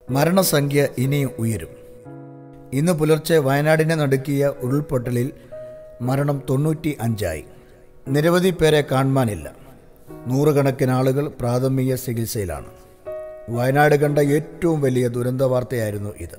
മരണസംഖ്യ ഇനിയും ഉയരും ഇന്ന് പുലർച്ചെ വയനാടിനെ നടുക്കിയ ഉരുൾപൊട്ടലിൽ മരണം തൊണ്ണൂറ്റി അഞ്ചായി നിരവധി പേരെ കാണുവാനില്ല നൂറുകണക്കിന് ആളുകൾ പ്രാഥമിക ചികിത്സയിലാണ് വയനാട് കണ്ട ഏറ്റവും വലിയ ദുരന്ത വാർത്തയായിരുന്നു ഇത്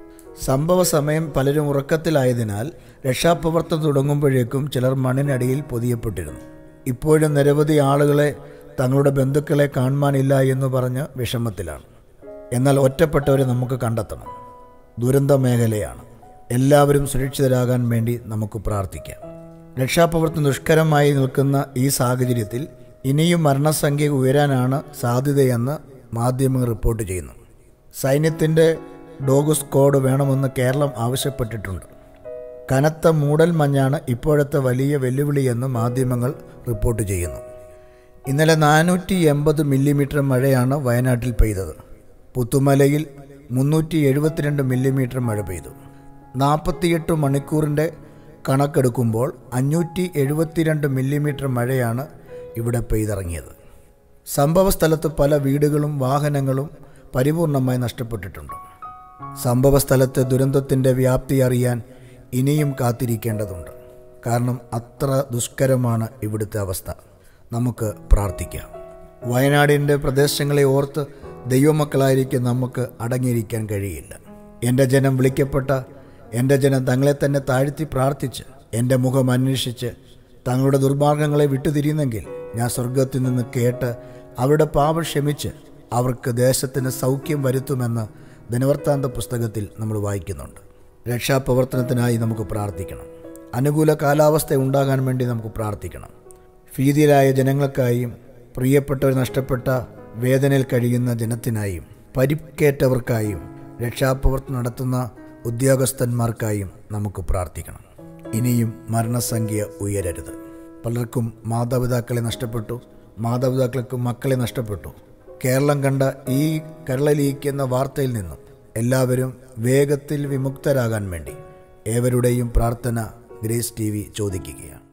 സംഭവ സമയം പലരും ഉറക്കത്തിലായതിനാൽ രക്ഷാപ്രവർത്തനം തുടങ്ങുമ്പോഴേക്കും ചിലർ മണ്ണിനടിയിൽ പൊതിയപ്പെട്ടിരുന്നു ഇപ്പോഴും നിരവധി ആളുകളെ തങ്ങളുടെ ബന്ധുക്കളെ കാണുവാനില്ല എന്ന് പറഞ്ഞ് വിഷമത്തിലാണ് എന്നാൽ ഒറ്റപ്പെട്ടവരെ നമുക്ക് കണ്ടെത്തണം ദുരന്ത മേഖലയാണ് എല്ലാവരും സുരക്ഷിതരാകാൻ വേണ്ടി നമുക്ക് പ്രാർത്ഥിക്കാം രക്ഷാപ്രവർത്തനം ദുഷ്കരമായി നിൽക്കുന്ന ഈ സാഹചര്യത്തിൽ ഇനിയും മരണസംഖ്യ ഉയരാനാണ് സാധ്യതയെന്ന് മാധ്യമങ്ങൾ റിപ്പോർട്ട് ചെയ്യുന്നു സൈന്യത്തിൻ്റെ ഡോഗ് സ്ക്വാഡ് വേണമെന്ന് കേരളം ആവശ്യപ്പെട്ടിട്ടുണ്ട് കനത്ത മൂടൽ മഞ്ഞാണ് ഇപ്പോഴത്തെ വലിയ വെല്ലുവിളിയെന്ന് മാധ്യമങ്ങൾ റിപ്പോർട്ട് ചെയ്യുന്നു ഇന്നലെ നാനൂറ്റി എൺപത് മില്ലിമീറ്റർ മഴയാണ് വയനാട്ടിൽ പെയ്തത് പുത്തുമലയിൽ മുന്നൂറ്റി എഴുപത്തിരണ്ട് മില്ലിമീറ്റർ മഴ പെയ്തു നാൽപ്പത്തിയെട്ട് മണിക്കൂറിൻ്റെ കണക്കെടുക്കുമ്പോൾ അഞ്ഞൂറ്റി എഴുപത്തിരണ്ട് മില്ലിമീറ്റർ മഴയാണ് ഇവിടെ പെയ്തിറങ്ങിയത് സംഭവ സ്ഥലത്ത് പല വീടുകളും വാഹനങ്ങളും പരിപൂർണമായി നഷ്ടപ്പെട്ടിട്ടുണ്ട് സംഭവ സ്ഥലത്തെ ദുരന്തത്തിൻ്റെ വ്യാപ്തി അറിയാൻ ഇനിയും കാത്തിരിക്കേണ്ടതുണ്ട് കാരണം അത്ര ദുഷ്കരമാണ് ഇവിടുത്തെ അവസ്ഥ നമുക്ക് പ്രാർത്ഥിക്കാം വയനാടിൻ്റെ പ്രദേശങ്ങളെ ഓർത്ത് ദൈവമക്കളായിരിക്കും നമുക്ക് അടങ്ങിയിരിക്കാൻ കഴിയില്ല എൻ്റെ ജനം വിളിക്കപ്പെട്ട എൻ്റെ ജനം തങ്ങളെ തന്നെ താഴ്ത്തി പ്രാർത്ഥിച്ച് എൻ്റെ മുഖം അന്വേഷിച്ച് തങ്ങളുടെ ദുർമാർഗങ്ങളെ വിട്ടുതിരിയുന്നെങ്കിൽ ഞാൻ സ്വർഗത്തിൽ നിന്ന് കേട്ട് അവരുടെ പാപം ക്ഷമിച്ച് അവർക്ക് ദേശത്തിന് സൗഖ്യം വരുത്തുമെന്ന് ദിനവൃത്താന്ത പുസ്തകത്തിൽ നമ്മൾ വായിക്കുന്നുണ്ട് രക്ഷാപ്രവർത്തനത്തിനായി നമുക്ക് പ്രാർത്ഥിക്കണം അനുകൂല കാലാവസ്ഥ ഉണ്ടാകാൻ വേണ്ടി നമുക്ക് പ്രാർത്ഥിക്കണം ഭീതിയിലായ ജനങ്ങൾക്കായും പ്രിയപ്പെട്ടവർ നഷ്ടപ്പെട്ട വേദനയിൽ കഴിയുന്ന ജനത്തിനായും പരിക്കേറ്റവർക്കായും രക്ഷാപ്രവർത്തനം നടത്തുന്ന ഉദ്യോഗസ്ഥന്മാർക്കായും നമുക്ക് പ്രാർത്ഥിക്കണം ഇനിയും മരണസംഖ്യ ഉയരരുത് പലർക്കും മാതാപിതാക്കളെ നഷ്ടപ്പെട്ടു മാതാപിതാക്കൾക്ക് മക്കളെ നഷ്ടപ്പെട്ടു കേരളം കണ്ട ഈ കരളലിയിക്കുന്ന വാർത്തയിൽ നിന്നും എല്ലാവരും വേഗത്തിൽ വിമുക്തരാകാൻ വേണ്ടി ഏവരുടെയും പ്രാർത്ഥന ഗ്രേസ് ടി വി ചോദിക്കുകയാണ്